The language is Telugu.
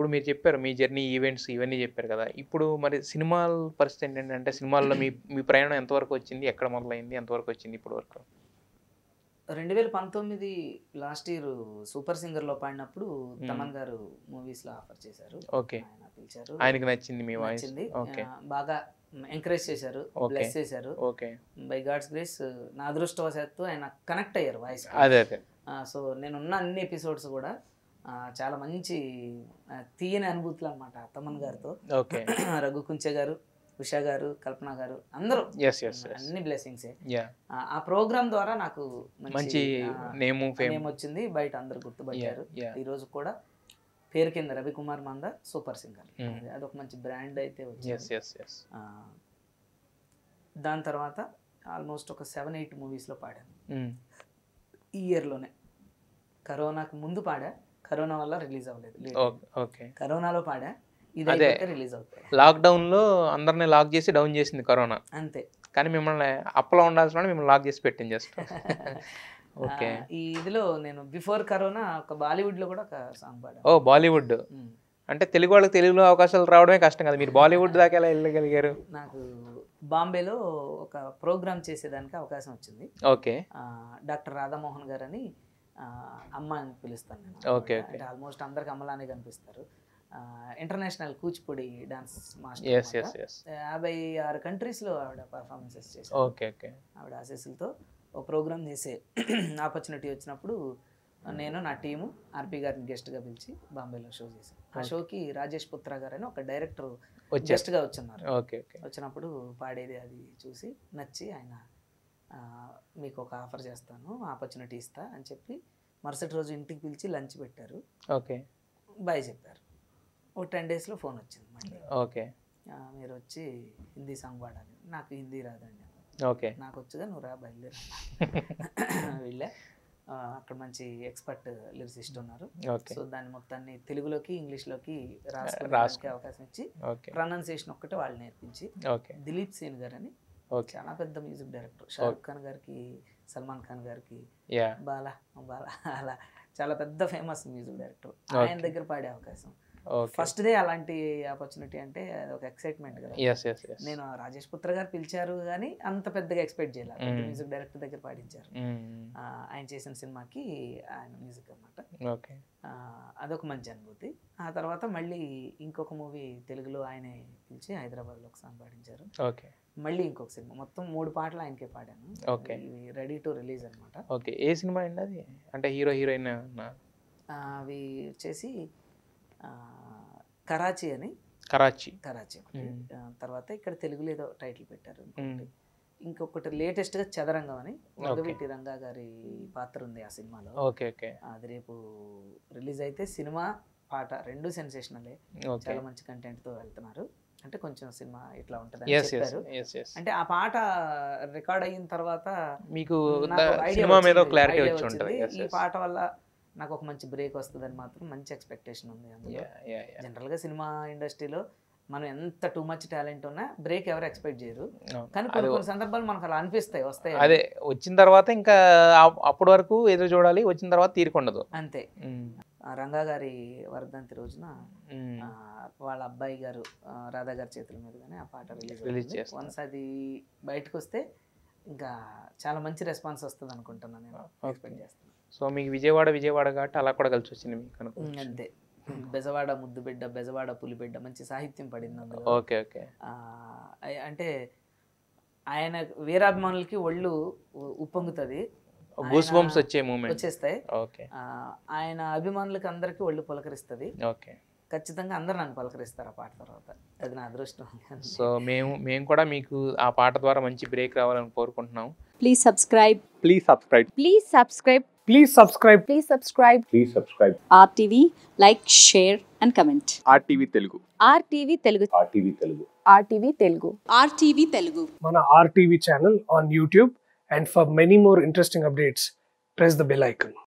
ఇప్పుడు మీరు చెప్పారు మీ జర్నీ ఈవెంట్స్ ఇవన్నీ చెప్పారు కదా ఇప్పుడు మరి సినిమాల పరిస్థితి ఏంటంటే సినిమాల్లో మీ మీ ప్రయాణం ఎంతవరకు వచ్చింది ఎక్కడ మొదలైంది ఎంతవరకు వచ్చింది ఇప్పుడు వరకు రెండు వేల పంతొమ్మిది లాస్ట్ ఇయర్ సూపర్ సింగర్ లో పాడినప్పుడు తమన్ గారు మూవీస్ లో ఆఫర్ చేశారు ఓకే ఆయన పిలిచారు ఆయనకి నచ్చింది మీ వాయిస్ నచ్చింది ఓకే ఆ, బాగా ఎంకరేజ్ చేశారు Okay. బ్లెస్ చేశారు ఓకే బై గాడ్స్ గ్రేస్ నా అదృష్టవశాత్తు ఆయన కనెక్ట్ అయ్యారు వాయిస్ అదే అదే సో నేనున్న అన్ని ఎపిసోడ్స్ కూడా ఆ, చాలా మంచి ఆ, తీయని అనుభూతులు అనమాట తమన్ గారితో ఓకే రఘు కుంచె గారు ఉషా గారు కల్పన గారు అందరూ ఎస్ ఎస్ ఎస్ అన్ని బ్లెస్సింగ్సే యా ఆ ప్రోగ్రామ్ ద్వారా నాకు మంచి నేము ఫేమ్ నేమ్ వచ్చింది బయట అందరు గుర్తుపట్టారు యా ఈ రోజు కూడా పేరు కింద రవికుమార్ మంద సూపర్ సింగర్ Mm. అది- అదొక మంచి బ్రాండ్ అయితే ఎస్ వచ్చింది ఎస్ ఎస్ ఆ, దాని తర్వాత ఆల్మోస్ట్ ఒక సెవెన్ ఎయిట్ మూవీస్లో పాడాను ఈ ఇయర్లోనే కరోనాకు ముందు పాడా కరోనా వల్ల రిలీజ్ అవ్వలేదు లేదు. ఓకే కరోనాలో పాడా ఇది అదే. అయిపోతే రిలీజ్ అవుతాయి లాక్డౌన్ లో అందరిని లాక్ చేసి డౌన్ చేసింది కరోనా అంతే కానీ మిమ్మల్ని అప్పలో ఉండాల్సిన వాళ్ళు మిమ్మల్ని లాక్ చేసి పెట్టింది జస్ట్ ఓకే ఆ, ఈ ఇదిలో నేను బిఫోర్ కరోనా ఒక బాలీవుడ్ లో కూడా ఒక సాంగ్ పాడాను ఓ బాలీవుడ్ ఉమ్. అంటే తెలుగు వాళ్ళకి తెలుగులో అవకాశాలు రావడమే కష్టం కదా మీరు బాలీవుడ్ దాకా ఎలా వెళ్ళగలిగారు నాకు బాంబేలో ఒక ప్రోగ్రామ్ చేసేదానికి అవకాశం వచ్చింది ఓకే ఆ, డాక్టర్ రాధామోహన్ గారు అని ఆ, అమ్మ అని పిలుస్తాను నేను ఓకే, అన్నమాట. ఓకే. అంటే ఆల్మోస్ట్ అందరికి అమ్మలానే కనిపిస్తారు ఆ, international Kuchipudi dance master yes yes అన్నమాట. ఎస్ యాభై ఆరు కంట్రీస్లో ఆవిడ పర్ఫార్మెన్సెస్ చేశారు ఓకే ఓకే ఆవిడ ఆశీస్సులతో ఒక ప్రోగ్రామ్ చేసే ఆపర్చునిటీ వచ్చినప్పుడు నేను నా టీము ఆర్పి గారిని గెస్ట్గా పిలిచి బాంబేలో షో చేశాను ఆ Okay. షోకి రాజేష్ పుత్ర గారు అని ఒక డైరెక్టర్ వచ్చారు గెస్ట్గా వచ్చున్నారు ఓకే ఓకే వచ్చినప్పుడు పాడేది అది చూసి నచ్చి ఆయన ఆ, మీకు ఒక ఆఫర్ చేస్తాను ఆపర్చునిటీ ఇస్తా అని చెప్పి మరుసటి రోజు ఇంటికి పిలిచి లంచ్ పెట్టారు ఓకే బాయ్ చెప్పారు ఒక టెన్ డేస్లో ఫోన్ వచ్చింది మళ్ళీ ఓకే ఆ, మీరు వచ్చి హిందీ సాంగ్ పాడాలి నాకు హిందీ రాదండి ఓకే నాకు వచ్చుగా నువ్వు రా బయలుదేరా వెళ్ళా ఆ, అక్కడ మంచి ఎక్స్పర్ట్ లిరిసిస్ట్ ఉన్నారు ఓకే సో దాన్ని మొత్తాన్ని తెలుగులోకి ఇంగ్లీష్లోకి రాసుకోవడానికి రాసుకో. అవకాశం ఇచ్చి ఓకే ప్రొనౌన్సియేషన్ ఒక్కటే వాళ్ళు నేర్పించి ఓకే దిలీప్ సేన్ గారు అని ఓకే చాలా పెద్ద మ్యూజిక్ డైరెక్టర్ షారుఖ్ ఖాన్ గారికి సల్మాన్ ఖాన్ గారికి యా బాలా బాలా అలా చాలా పెద్ద ఫేమస్ మ్యూజిక్ డైరెక్టర్ ఆయన Okay. దగ్గర పాడే అవకాశం ఓకే ఫస్ట్ డే అలాంటి ఆపర్చునిటీ అంటే అది ఒక ఎక్సైట్మెంట్ కదా ఎస్ ఎస్ ఎస్ నేను రాజేష్ పుత్ర గారు పిలిచారు కానీ అంత పెద్దగా ఎక్స్పెక్ట్ చేయలేదు Mm. మ్యూజిక్ డైరెక్టర్ దగ్గర పాడించారు ఆ, ఆయన చేసిన సినిమాకి ఆయన మ్యూజిక్ అనమాట ఓకే అదొక మంచి అనుభూతి ఆ తర్వాత మళ్ళీ ఇంకొక మూవీ తెలుగులో ఆయనే పిలిచి హైదరాబాద్లో ఒక సాంగ్ పాడించారు ఓకే మళ్ళీ ఇంకొక సినిమా మొత్తం మూడు పాటలు ఆయనకే పాడాను Okay. ఇవి రెడీ టు రిలీజ్ అనమాట ఓకే ఏ సినిమా అండి అది అంటే హీరో హీరోయిన్ అవి వచ్చేసి ఆ, కరాచీ అని కరాచీ కరాచీ ఒకటి Mm. ఆ, తర్వాత ఇక్కడ తెలుగులో ఏదో టైటిల్ పెట్టారు Mm. ఇంకొకటి. ఇంకొకటి లేటెస్ట్గా చదరంగం అని వంగవీటి రంగా గారి పాత్ర ఉంది ఆ సినిమాలో ఓకే ఓకే అది రేపు రిలీజ్ అయితే సినిమా పాట రెండు సెన్సేషనలే ఓకే చాలా మంచి కంటెంట్ తో వెళ్తున్నారు అంటే కొంచెం సినిమా ఇట్లా ఉంటుంది ఎస్ ఎస్ చెప్పారు ఎస్ ఎస్ అంటే ఆ పాట రికార్డ్ అయిన తర్వాత మీకు నాకు idea సినిమా మీద వచ్చింది, క్లారిటీ idea వచ్చి ఉంటుంది వచ్చింది. ఈ పాట వల్ల నాకు ఒక మంచి బ్రేక్ వస్తుందని మాత్రం మంచి ఎక్స్పెక్టేషన్ ఉంది అందులో జనరల్ గా సినిమా ఇండస్ట్రీలో మనం ఎంత టూ మచ్ టాలెంట్ ఉన్నా బ్రేక్ ఎవరు ఎక్స్పెక్ట్ చేయరు కానీ కొన్ని కొన్ని సందర్భాలు మనకు అలా అనిపిస్తాయి వస్తాయి అదే వచ్చిన తర్వాత ఇంకా ఆ- అప్పటి వరకు ఎదురు చూడాలి వచ్చిన తర్వాత తీరుకుండదు అంతే ఆ రంగా గారి వర్ధంతి రోజున ఆ, వాళ్ళ అబ్బాయి గారు ఆ, రాధా గారి చేతుల మీదుగానే ఆ పాట రిలీజ్ Release చేస్తారు. వన్స్ అది బయటకు వస్తే ఇంకా చాలా మంచి రెస్పాన్స్ వస్తుంది అనుకుంటున్నాను నేను ఎక్స్పెక్ట్ చేస్తాను సో మీకు విజయవాడ విజయవాడ కాబట్టి అలా కూడా కలిసి వచ్చింది మీకు అనుకో ఉమ్, అంతే బెజవాడ ముద్దు బిడ్డ బెజవాడ పులిబిడ్డ మంచి సాహిత్యం పడింది అందులో ఓకే ఓకే ఆ, అయ్- అంటే ఆయన వీరాభిమానులకి ఒళ్ళు ఉ- ఉప్పొంగుతుంది గూస్ ఆయన బంప్స్ వచ్చే మూమెంట్ వచ్చేస్తాయి ఓకే ఆ, ఆయన అభిమానులకి అందరికీ ఒళ్ళు పులకరిస్తుంది ఓకే ఖచ్చితంగా అందరు నన్ను పలకరిస్తారు ఆ పాట తర్వాత అది నా అదృష్టం సో మేము మేము కూడా మీకు ఆ పాట ద్వారా మంచి బ్రేక్ రావాలని కోరుకుంటున్నాం Please subscribe Please subscribe. Please subscribe Please subscribe. Please subscribe Please subscribe. RTV, like, share, and comment. RTV Telugu. RTV Telugu. RTV Telugu. RTV Telugu. RTV Telugu. Mana RTV channel on YouTube. And for many more interesting updates, press the bell icon.